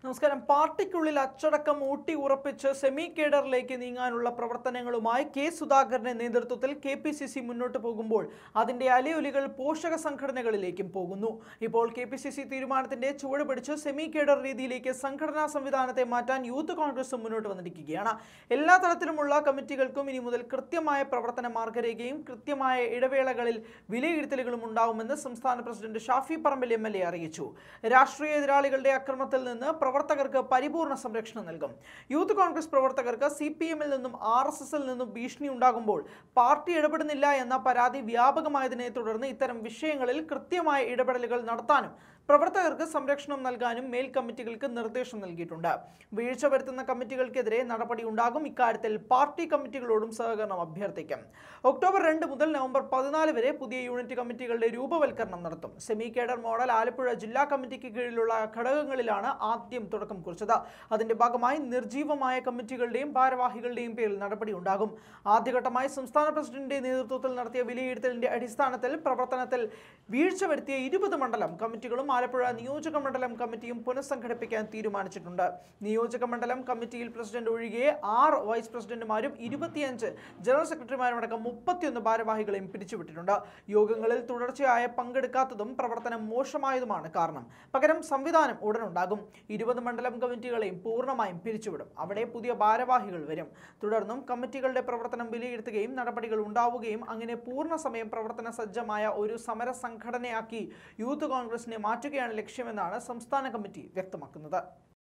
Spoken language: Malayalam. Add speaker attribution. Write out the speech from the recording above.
Speaker 1: നമസ്കാരം പാർട്ടിക്കുള്ളിൽ അച്ചടക്കം ഊട്ടി ഉറപ്പിച്ച് സെമി കേഡറിലേക്ക് നീങ്ങാനുള്ള പ്രവർത്തനങ്ങളുമായി കെ സുധാകരന്റെ നേതൃത്വത്തിൽ കെ പി സി സി മുന്നോട്ട് പോകുമ്പോൾ അതിന്റെ അലയൊലികൾ പോഷക സംഘടനകളിലേക്കും പോകുന്നു ഇപ്പോൾ കെ പി സി സി തീരുമാനത്തിന്റെ ചുവട് പിടിച്ച് സെമി കേഡർ രീതിയിലേക്ക് സംഘടനാ സംവിധാനത്തെ മാറ്റാൻ യൂത്ത് കോൺഗ്രസും മുന്നോട്ട് വന്നിരിക്കുകയാണ് എല്ലാ തലത്തിലുമുള്ള കമ്മിറ്റികൾക്കും ഇനി മുതൽ കൃത്യമായ പ്രവർത്തന മാർഗരേഖയും കൃത്യമായ ഇടവേളകളിൽ വിലയിരുത്തലുകളും ഉണ്ടാവുമെന്ന് സംസ്ഥാന president Shafi Parambil M L A അറിയിച്ചു രാഷ്ട്രീയ എതിരാളികളുടെ അക്രമത്തിൽ നിന്ന് പ്രവർത്തകർക്ക് പരിപൂർണ സംരക്ഷണം നൽകും യൂത്ത് കോൺഗ്രസ് പ്രവർത്തകർക്ക് സി പി എമ്മിൽ നിന്നും ആർ എസ് എസിൽ നിന്നും ഭീഷണി ഉണ്ടാകുമ്പോൾ പാർട്ടി ഇടപെടുന്നില്ല എന്ന പരാതി വ്യാപകമായതിനെ തുടർന്ന് ഇത്തരം വിഷയങ്ങളിൽ കൃത്യമായ ഇടപെടലുകൾ നടത്താനും പ്രവർത്തകർക്ക് സംരക്ഷണം നൽകാനും മേൽ കമ്മിറ്റികൾക്ക് നിർദ്ദേശം നൽകിയിട്ടുണ്ട് വീഴ്ച വരുത്തുന്ന കമ്മിറ്റികൾക്കെതിരെ നടപടി ഉണ്ടാകും ഇക്കാര്യത്തിൽ പാർട്ടി കമ്മിറ്റികളോടും സഹകരണം അഭ്യർത്ഥിക്കും ഒക്ടോബർ രണ്ട് മുതൽ നവംബർ പതിനാല് വരെ പുതിയ യൂണിറ്റ് കമ്മിറ്റികളുടെ രൂപവൽക്കരണം നടത്തും സെമി കേഡർ മോഡൽ ആലപ്പുഴ ജില്ലാ കമ്മിറ്റിക്ക് കീഴിലുള്ള ഘടകങ്ങളിലാണ് ആദ്യം തുടക്കം കുറിച്ചത് അതിന്റെ ഭാഗമായി നിർജീവമായ കമ്മിറ്റികളുടെയും ഭാരവാഹികളുടെയും പേരിൽ നടപടി ഉണ്ടാകും ആദ്യഘട്ടമായി സംസ്ഥാന പ്രസിഡന്റിന്റെ നേതൃത്വത്തിൽ നടത്തിയ വിലയിരുത്തലിന്റെ അടിസ്ഥാനത്തിൽ പ്രവർത്തനത്തിൽ വീഴ്ച വരുത്തിയ ഇരുപത് മണ്ഡലം കമ്മിറ്റികളും ആലപ്പുഴ നിയോജക മണ്ഡലം കമ്മിറ്റിയും പുനഃസംഘടിപ്പിക്കാൻ തീരുമാനിച്ചിട്ടുണ്ട് നിയോജക മണ്ഡലം കമ്മിറ്റിയിൽ പ്രസിഡന്റ് ഒഴികെ ആറ് വൈസ് പ്രസിഡന്റുമാരും ഇരുപത്തിയഞ്ച് ജനറൽ സെക്രട്ടറിമാരും അടക്കം മുപ്പത്തിയൊന്ന് ഭാരവാഹികളെയും പിരിച്ചുവിട്ടിട്ടുണ്ട് യോഗങ്ങളിൽ തുടർച്ചയായ പങ്കെടുക്കാത്തതും പ്രവർത്തനം മോശമായതുമാണ് കാരണം പകരം സംവിധാനം ഉടനുണ്ടാകും ഇരുപത് മണ്ഡലം കമ്മിറ്റികളെയും പൂർണ്ണമായും പിരിച്ചുവിടും അവിടെ പുതിയ ഭാരവാഹികൾ വരും തുടർന്നും കമ്മിറ്റികളുടെ പ്രവർത്തനം വിലയിരുത്തുകയും നടപടികൾ ഉണ്ടാവുകയും അങ്ങനെ പൂർണ്ണസമയം പ്രവർത്തന സജ്ജമായ ഒരു സമര സംഘടനയാക്കി യൂത്ത് കോൺഗ്രസിനെ മാറ്റുകയാണ് ലക്ഷ്യമെന്നാണ് സംസ്ഥാന കമ്മിറ്റി വ്യക്തമാക്കുന്നത്